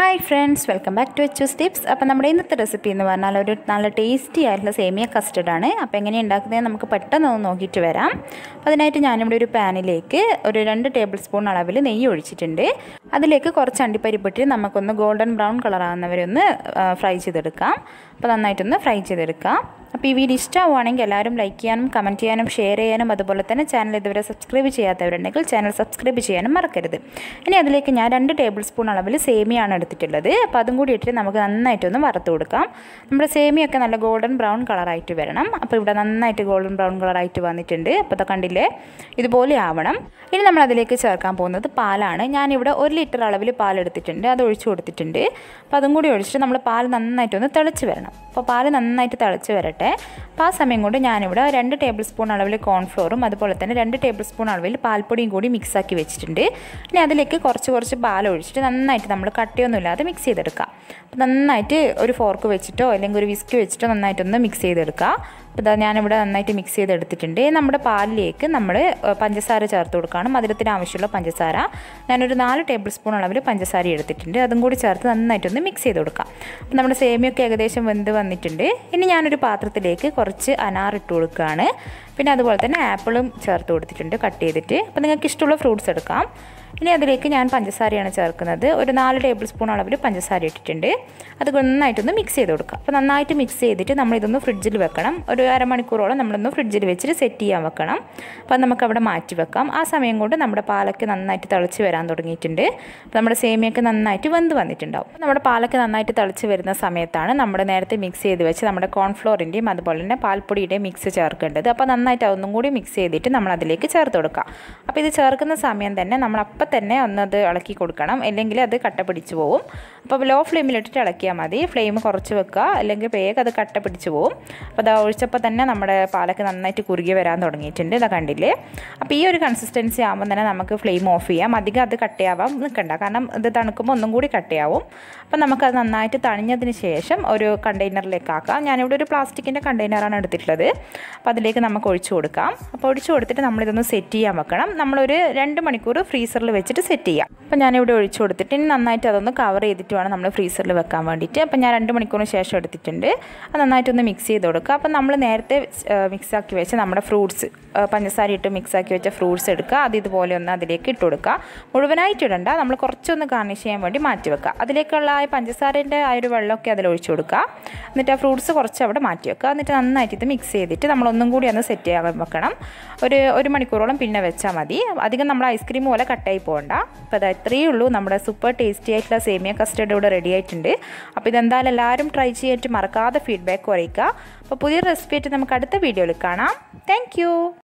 hi friends welcome back to H tips അപ്പോൾ നമ്മുടെ ഇന്നത്തെ റെസിപ്പി എന്ന് പറഞ്ഞാൽ ഒരു നല്ല ടേസ്റ്റി ആയിട്ടുള്ള സേമിയ കസ്റ്റർഡാണ് അപ്പോൾ എങ്ങനെയാണ് ഉണ്ടാക്കുന്നത് നമുക്ക് പെട്ടെന്ന് ഒന്ന് നോക്കിയിട്ട് വരാം അപ്പോൾ അതിനായിട്ട് ഞാനിവിടെ ഒരു പാനിലേക്ക് ഒരു രണ്ട് ടേബിൾ സ്പൂൺ അളവിൽ നെയ്യ് ഒഴിച്ചിട്ടുണ്ട് അതിലേക്ക് കുറച്ച് അണ്ടിപ്പരിപ്പിട്ട് നമുക്കൊന്ന് ഗോൾഡൻ ബ്രൗൺ കളറാകുന്നവരെ ഒന്ന് ഫ്രൈ ചെയ്തെടുക്കാം അപ്പോൾ നന്നായിട്ടൊന്ന് ഫ്രൈ ചെയ്തെടുക്കാം അപ്പോൾ ഈ വീഡിയോ ഇഷ്ടമാവുകയാണെങ്കിൽ എല്ലാവരും ലൈക്ക് ചെയ്യാനും കമൻറ്റ് ചെയ്യാനും ഷെയർ ചെയ്യാനും അതുപോലെ തന്നെ ചാനൽ ഇതുവരെ സബ്സ്ക്രൈബ് ചെയ്യാത്തവരുണ്ടെങ്കിൽ ചാനൽ സബ്സ്ക്രൈബ് ചെയ്യാനും മറക്കരുത് ഇനി അതിലേക്ക് ഞാൻ രണ്ട് ടേബിൾ സ്പൂൺ അളവിൽ സേമിയാണ് എടുത്തിട്ടുള്ളത് അപ്പോൾ അതും കൂടി ഇട്ടിട്ട് നമുക്ക് നന്നായിട്ടൊന്ന് വറുത്ത് കൊടുക്കാം നമ്മുടെ സേമിയൊക്കെ നല്ല ഗോൾഡൻ ബ്രൗൺ കളറായിട്ട് വരണം അപ്പോൾ ഇവിടെ നന്നായിട്ട് ഗോൾഡൻ ബ്രൗൺ കളറായിട്ട് വന്നിട്ടുണ്ട് അപ്പോൾ അത് കണ്ടില്ലേ ഇതുപോലെ ആവണം ഇനി നമ്മൾ അതിലേക്ക് ചേർക്കാൻ പോകുന്നത് പാലാണ് ഞാനിവിടെ ഒരു ലിറ്റർ അളവിൽ പാൽ എടുത്തിട്ടുണ്ട് അത് ഒഴിച്ചു കൊടുത്തിട്ടുണ്ട് അപ്പോൾ അതും കൂടി ഒഴിച്ചിട്ട് നമ്മൾ പാൽ നന്നായിട്ടൊന്ന് തിളച്ച് വരണം അപ്പോൾ പാൽ നന്നായിട്ട് തിളച്ച് വരട്ടെ അപ്പോൾ ആ സമയം കൊണ്ട് ഞാനിവിടെ രണ്ട് ടേബിൾ സ്പൂൺ അളവിൽ കോൺഫ്ലോറും അതുപോലെ തന്നെ രണ്ട് ടേബിൾ സ്പൂൺ അളവിൽ പാൽപ്പൊടിയും കൂടി മിക്സാക്കി വെച്ചിട്ടുണ്ട് ഇനി അതിലേക്ക് കുറച്ച് കുറച്ച് പാൽ ഒഴിച്ചിട്ട് നന്നായിട്ട് നമ്മൾ കട്ടിയൊന്നുമില്ലാതെ മിക്സ് ചെയ്തെടുക്കുക അപ്പോൾ നന്നായിട്ട് ഒരു ഫോർക്ക് വെച്ചിട്ടോ അല്ലെങ്കിൽ ഒരു വിസ്ക് വെച്ചിട്ടോ നന്നായിട്ടൊന്ന് മിക്സ് ചെയ്തെടുക്കുക അപ്പോൾ ഇതാ ഞാനിവിടെ നന്നായിട്ട് മിക്സ് ചെയ്തെടുത്തിട്ടുണ്ട് നമ്മുടെ പാലിലേക്ക് നമ്മൾ പഞ്ചസാര ചേർത്ത് കൊടുക്കുകയാണ് മധുരത്തിന് ആവശ്യമുള്ള പഞ്ചസാര ഞാനൊരു നാല് ടേബിൾ സ്പൂൺ അളവിൽ പഞ്ചസാര എടുത്തിട്ടുണ്ട് അതും കൂടി ചേർത്ത് നന്നായിട്ടൊന്ന് മിക്സ് ചെയ്ത് കൊടുക്കാം അപ്പോൾ നമ്മുടെ സേമിയൊക്കെ ഏകദേശം വെന്ത് വന്നിട്ടുണ്ട് ഇനി ഞാനൊരു പാത്രത്തിലേക്ക് കുറച്ച് അനാർ ഇട്ട് കൊടുക്കുകയാണ് പിന്നെ അതുപോലെ തന്നെ ആപ്പിളും ചേർത്ത് കൊടുത്തിട്ടുണ്ട് കട്ട് ചെയ്തിട്ട് അപ്പോൾ നിങ്ങൾക്ക് ഇഷ്ടമുള്ള ഫ്രൂട്ട്സ് എടുക്കാം ഇനി അതിലേക്ക് ഞാൻ പഞ്ചസാരയാണ് ചേർക്കുന്നത് ഒരു നാല് ടേബിൾ സ്പൂൺ അളവിൽ പഞ്ചസാര ഇട്ടിട്ടുണ്ട് അത് നന്നായിട്ടൊന്ന് മിക്സ് ചെയ്ത് കൊടുക്കുക അപ്പോൾ നന്നായിട്ട് മിക്സ് ചെയ്തിട്ട് നമ്മളിതൊന്ന് ഫ്രിഡ്ജിൽ വെക്കണം ഒരു അരമണിക്കൂറോളം നമ്മളൊന്ന് ഫ്രിഡ്ജിൽ വെച്ചിട്ട് സെറ്റ് ചെയ്യാൻ വെക്കണം അപ്പോൾ നമുക്ക് അവിടെ മാറ്റി വെക്കാം ആ സമയം കൊണ്ട് നമ്മുടെ പാലൊക്കെ നന്നായിട്ട് തിളച്ച് വരാൻ തുടങ്ങിയിട്ടുണ്ട് അപ്പോൾ നമ്മുടെ സേമിയൊക്കെ നന്നായിട്ട് വെന്ത് വന്നിട്ടുണ്ടാവും അപ്പോൾ നമ്മുടെ പാലൊക്കെ നന്നായിട്ട് തിളച്ച് വരുന്ന സമയത്താണ് നമ്മുടെ നേരത്തെ മിക്സ് ചെയ്ത് വെച്ച് നമ്മുടെ കോൺഫ്ലോറിൻ്റെയും അതുപോലെ തന്നെ പാൽപ്പൊടിയുടെയും മിക്സ് ചേർക്കേണ്ടത് അപ്പോൾ നന്നായിട്ട് ഒന്നും കൂടി മിക്സ് ചെയ്തിട്ട് നമ്മൾ അതിലേക്ക് ചേർത്ത് കൊടുക്കാം അപ്പോൾ ഇത് ചേർക്കുന്ന സമയം തന്നെ നമ്മൾ അപ്പം തന്നെ ഒന്നത് ഇളക്കി കൊടുക്കണം അല്ലെങ്കിൽ അത് കട്ട പിടിച്ച് പോവും അപ്പോൾ ലോ ഫ്ലെയിമിലിട്ടിട്ട് ഇളക്കിയാൽ മതി ഫ്ലെയിം കുറച്ച് വെക്കുക അല്ലെങ്കിൽ വേഗം അത് കട്ട പിടിച്ച് പോവും അപ്പോൾ അത് ഒഴിച്ചപ്പോൾ തന്നെ നമ്മുടെ പാലൊക്കെ നന്നായിട്ട് കുറുകി വരാൻ തുടങ്ങിയിട്ടുണ്ട് ഇതാ കണ്ടില്ലേ അപ്പോൾ ഈ ഒരു കൺസിസ്റ്റൻസി ആകുമ്പോൾ തന്നെ നമുക്ക് ഫ്ലെയിം ഓഫ് ചെയ്യാം അധികം അത് കട്ടയാവാൻ നിൽക്കണ്ട കാരണം ഇത് തണുക്കുമ്പോൾ ഒന്നും കൂടി കട്ടയാവും അപ്പോൾ നമുക്കത് നന്നായിട്ട് തണിഞ്ഞതിന് ശേഷം ഒരു കണ്ടെയ്നറിലേക്ക് ആക്കാം ഞാനിവിടെ ഒരു പ്ലാസ്റ്റിക്കിൻ്റെ കണ്ടെയ്നറാണ് എടുത്തിട്ടുള്ളത് അപ്പോൾ അതിലേക്ക് നമുക്ക് ഒഴിച്ചു കൊടുക്കാം അപ്പോൾ ഒഴിച്ചു കൊടുത്തിട്ട് നമ്മളിതൊന്ന് സെറ്റ് ചെയ്യാൻ വെക്കണം നമ്മളൊരു രണ്ട് മണിക്കൂർ ഫ്രീസറിൽ വെച്ചിട്ട് സെറ്റ് ചെയ്യാം അപ്പോൾ ഞാനിവിടെ ഒഴിച്ചു കൊടുത്തിട്ട് ഇനി നന്നായിട്ട് അതൊന്ന് കവർ ചെയ്തിട്ട് വേണം നമ്മൾ ഫ്രീസറിൽ വെക്കാൻ വേണ്ടിയിട്ട് അപ്പോൾ ഞാൻ രണ്ട് മണിക്കൂറിന് ശേഷം എടുത്തിട്ടുണ്ട് അത് നന്നായിട്ടൊന്ന് മിക്സ് ചെയ്ത് കൊടുക്കുക അപ്പോൾ നമ്മൾ നേരത്തെ മിക്സാക്കി വെച്ച നമ്മുടെ ഫ്രൂട്ട്സ് പഞ്ചസാര ഇട്ട് മിക്സാക്കി വെച്ച ഫ്രൂട്ട്സ് എടുക്കുക അത് ഇതുപോലെ ഒന്ന് അതിലേക്ക് ഇട്ട് കൊടുക്കുക മുഴുവനായിട്ട് ഇടണ്ട നമ്മൾ കുറച്ചൊന്ന് ഗാർണിഷ് ചെയ്യാൻ വേണ്ടി മാറ്റി വെക്കുക അതിലേക്കുള്ള ആ പഞ്ചസാരൻ്റെ ആ ഒരു വെള്ളമൊക്കെ അതിൽ ഒഴിച്ചു കൊടുക്കുക എന്നിട്ട് ആ ഫ്രൂട്ട്സ് കുറച്ച് അവിടെ മാറ്റി വെക്കുക എന്നിട്ട് നന്നായിട്ട് ഇത് മിക്സ് ചെയ്തിട്ട് നമ്മൾ ഒന്നും കൂടി ഒന്ന് സെറ്റ് ചെയ്യാൻ വെക്കണം ഒരു ഒരു മണിക്കൂറോളം പിന്നെ വെച്ചാൽ മതി അധികം നമ്മൾ ഐസ്ക്രീം പോലെ കട്ടായി പോകണ്ട അപ്പോൾ അത് ഇത്രയേ ഉള്ളൂ നമ്മുടെ സൂപ്പർ ടേസ്റ്റി ആയിട്ടുള്ള സേമിയ കസ്റ്റർഡ് ഇവിടെ റെഡി ആയിട്ടുണ്ട് അപ്പോൾ ഇതെന്തായാലും എല്ലാവരും ട്രൈ ചെയ്തിട്ട് മറക്കാതെ ഫീഡ്ബാക്ക് അറിയിക്കുക അപ്പോൾ പുതിയ റെസിപ്പി ആയിട്ട് നമുക്ക് അടുത്ത വീഡിയോയിൽ കാണാം താങ്ക്